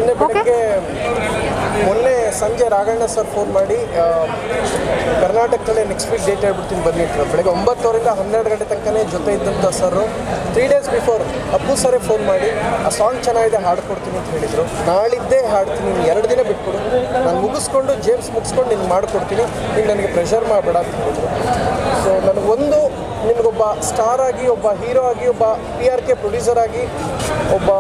ನಿನ್ನೆ ಬೆಳಗ್ಗೆ ಮೊನ್ನೆ ಸಂಜೆ ರಾಘಣ್ಣ ಸರ್ ಫೋನ್ ಮಾಡಿ ಆ, ಕರ್ನಾಟಕದಲ್ಲೇ ನೆಕ್ಸ್ಟ್ ವೀಕ್ ಡೇಟ್ ಹೇಳ್ಬಿಡ್ತೀನಿ ಬನ್ನಿ ಅಂತ ಬೆಳಗ್ಗೆ ಒಂಬತ್ತುವರೆಯಿಂದ ಹನ್ನೆರಡು ಗಂಟೆ ತನಕನೇ ಜೊತೆ ಇದ್ದಂಥ sir three days before Appu ಸರೇ ಫೋನ್ ಮಾಡಿ ಆ ಸಾಂಗ್ ಚೆನ್ನಾಗಿದೆ ಹಾಡ್ಕೊಡ್ತೀನಿ ಅಂತ ಹೇಳಿದರು ನಾಳಿದ್ದೇ ಹಾಡ್ತೀನಿ ನೀನು ಎರಡು ದಿನ ಬಿಟ್ಕೊಡು ನಾನು ಮುಗಿಸ್ಕೊಂಡು ಜೇಮ್ಸ್ ಮುಗಿಸ್ಕೊಂಡು ನಿನ್ಗೆ ಮಾಡಿಕೊಡ್ತೀನಿ ನೀನು ನನಗೆ ಪ್ರೆಷರ್ ಮಾಡಬೇಡ ಅಂತ ಹೇಳಿದರು ಸೊ ನನಗೊಂದು ನಿನಗೊಬ್ಬ ಸ್ಟಾರ್ ಆಗಿ ಒಬ್ಬ ಹೀರೋ ಆಗಿ ಒಬ್ಬ ಪಿ ಆರ್ ಕೆ ಪ್ರೊಡ್ಯೂಸರ್ ಆಗಿ ಒಬ್ಬ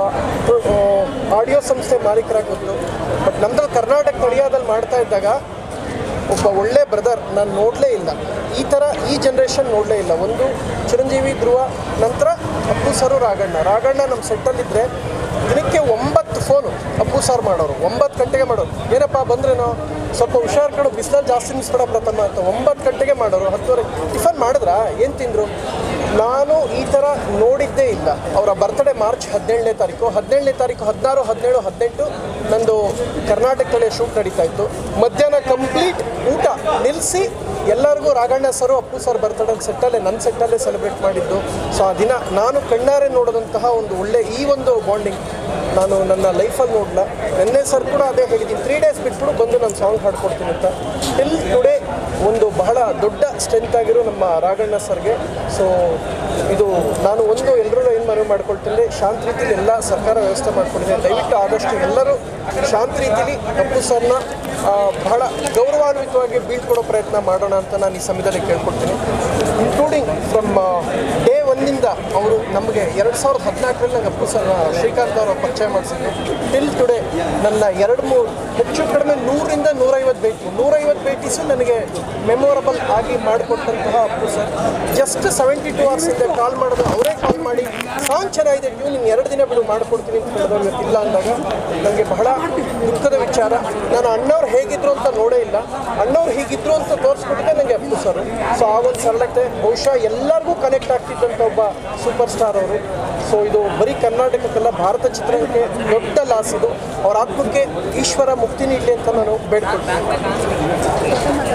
ಆಡಿಯೋ ಸಂಸ್ಥೆ ಮಾಲೀಕರಾಗಿ ಗೊತ್ತು ಬಟ್ ನಮ್ದ್ರಲ್ಲಿ ಕರ್ನಾಟಕ ಕಡಿಯಾದಲ್ಲಿ ಮಾಡ್ತಾ ಇದ್ದಾಗ ಒಬ್ಬ ಒಳ್ಳೆ ಬ್ರದರ್ ನಾನು ನೋಡಲೇ ಇಲ್ಲ ಈ ಥರ ಈ ಜನ್ರೇಷನ್ ನೋಡಲೇ ಇಲ್ಲ ಒಂದು ಚಿರಂಜೀವಿ ಧ್ರುವ ನಂತರ ಅಪ್ಪು ಸರು ರಾಘಣ್ಣ ರಾಘಣ್ಣ ನಮ್ಮ ಸೆಟ್ಟಲ್ಲಿದ್ದರೆ ದಿನಕ್ಕೆ ಒಂಬತ್ತು ಫೋನು ಅಪ್ಪು ಸರ್ ಮಾಡೋರು ಒಂಬತ್ತು ಗಂಟೆಗೆ ಮಾಡೋರು ಏನಪ್ಪ ಬಂದ್ರೇನೋ ಸ್ವಲ್ಪ ಹುಷಾರ್ ಕಡೆ ಬಿಸಿಲಲ್ಲಿ ಜಾಸ್ತಿ ನಿಲ್ಸ್ಬೇಡ ಪ್ರಥಮ ಅಂತ ಒಂಬತ್ತು ಗಂಟೆಗೆ ಮಾಡೋರು ಹತ್ತುವರೆ ಟಿಫನ್ ಮಾಡಿದ್ರಾ ಏನು ತಿಂದರು ನಾನು ಈ ಥರ ನೋಡಿದ್ದೇ ಇಲ್ಲ ಅವರ ಬರ್ತ್ಡೇ ಮಾರ್ಚ್ ಹದಿನೇಳನೇ ತಾರೀಕು ಹದಿನೇಳನೇ ತಾರೀಕು ಹದಿನಾರು ಹದಿನೇಳು ಹದಿನೆಂಟು ನಂದು ಕರ್ನಾಟಕದಲ್ಲೇ ಶೂಟ್ ನಡೀತಾ ಇತ್ತು ಮಧ್ಯಾಹ್ನ ಕಂಪ್ಲೀಟ್ ಊಟ ನಿಲ್ಲಿಸಿ ಎಲ್ಲರಿಗೂ Raghanna sir Appu sir birthday ಸೆಟ್ಟಲ್ಲೇ ನನ್ನ ಸೆಟ್ಟಲ್ಲೇ ಸೆಲೆಬ್ರೇಟ್ ಮಾಡಿದ್ದು ಸೊ ಆ ದಿನ ನಾನು ಕಣ್ಣಾರೆ ನೋಡಿದಂತಹ ಒಂದು ಒಳ್ಳೆ ಈ ಒಂದು ಬಾಂಡಿಂಗ್ ನಾನು ನನ್ನ ಲೈಫಲ್ಲಿ ನೋಡಲ್ಲ ನಿನ್ನೆ ಸರ್ ಕೂಡ ಅದೇ ಹೇಳಿದ್ದೀನಿ ತ್ರೀ ಡೇಸ್ ಬಿಟ್ಬಿಟ್ಟು ಬಂದು ನಾನು ಸಾಂಗ್ ಹಾಡ್ಕೊಡ್ತೀನಿ ಅಂತ ಟಿಲ್ ಟುಡೇ ಒಂದು ಬಹಳ ದೊಡ್ಡ ಸ್ಟ್ರೆಂತ್ ಆಗಿರೋ ನಮ್ಮ ರಾಘಣ್ಣ ಸರ್ಗೆ ಸೊ ಇದು ನಾನು ಒಂದು ಎಲ್ಲರೂ ಏನು ಮನವಿ ಮಾಡ್ಕೊಳ್ತೀನಿ ಶಾಂತ ರೀತಿಯಲ್ಲಿ ಎಲ್ಲ ಸರ್ಕಾರ ವ್ಯವಸ್ಥೆ ಮಾಡ್ಕೊಂಡಿದೆ ದಯವಿಟ್ಟು ಆದಷ್ಟು ಎಲ್ಲರೂ ಶಾಂತ ರೀತಿಯಲ್ಲಿ ಅಪ್ಪು ಸರ್ನ ಆ, ಬಹಳ ಗೌರವಾನ್ವಿತವಾಗಿ ಬೀಳ್ಕೊಡೋ ಪ್ರಯತ್ನ ಮಾಡೋಣ ಅಂತ ನಾನು ಈ ಸಮಯದಲ್ಲಿ ಕೇಳ್ಕೊಡ್ತೀನಿ ಇನ್ಕ್ಲೂಡಿಂಗ್ ಫ್ರಮ್ ಡೇ ಒನ್ನಿಂದ ಅವರು ನಮಗೆ ಎರಡು ಸಾವಿರದ ಹದಿನಾಲ್ಕರಲ್ಲಿ ನಂಗೆ ಅಪ್ಪು ಸರ್ ಶ್ರೀಕಾಂತ್ ಅವರ ಪರಿಚಯ ಮಾಡಿಸಿದ್ರು ಟಿಲ್ ಟುಡೇ ನನ್ನ ಎರಡು ಮೂರು ಹೆಚ್ಚು ಕಡಿಮೆ ನೂರಿಂದ ನೂರೈವತ್ತು ಭೇಟಿ ನೂರೈವತ್ತು ಭೇಟೀಸು ನನಗೆ ಮೆಮೊರಬಲ್ ಆಗಿ ಮಾಡಿಕೊಟ್ಟಂತಹ Appu sir just seventy two ಅವರ್ಸಿಂದ ಕಾಲ್ ಮಾಡಿದ್ರು ಅವರೇ ಕಾಲ್ ಮಾಡಿ ಸಾಂಗ್ ಚೆನ್ನಾಗಿದೆ ನೀವು ನೀನು ಎರಡು ದಿನ ಬಿಡು ಮಾಡಿಕೊಡ್ತೀನಿ ಅಂತ ಹೇಳಿದ್ರು ಇವತ್ತಿಲ್ಲ ಅಂದಾಗ ನನಗೆ ಬಹಳ ದುಃಖದ ವಿಚಾರ ನಾನು ಅಣ್ಣವ್ರು ಹೇಗಿದ್ರು ಅಂತ ನೋಡೇ ಇಲ್ಲ ಅಣ್ಣವ್ರು ಹೀಗಿದ್ರು ಅಂತ ತೋರಿಸ್ಬಿಟ್ಟಿದೆ ನನಗೆ ಅಪ್ಪು ಸರ್ ಸೊ ಆ ಒಂದು ಸರಳತೆ ಬಹುಶಃ ಎಲ್ಲರಿಗೂ ಕನೆಕ್ಟ್ ಆಗ್ತಿದ್ದಂಥ ಒಬ್ಬ ಸೂಪರ್ ಸ್ಟಾರ್ ಅವರು ಸೊ ಇದು ಬರೀ ಕರ್ನಾಟಕಕ್ಕಲ್ಲ ಭಾರತ ಚಿತ್ರರಂಗಕ್ಕೆ ದೊಡ್ಡ ಲಾಸ್ ಇದು ಅವ್ರ ಆತ್ಮಕ್ಕೆ ಈಶ್ವರ ಮುಕ್ತಿ ನೀಡಲಿ ಅಂತ ನಾನು ಬೇಡ್ಕೊಳ್ತೀನಿ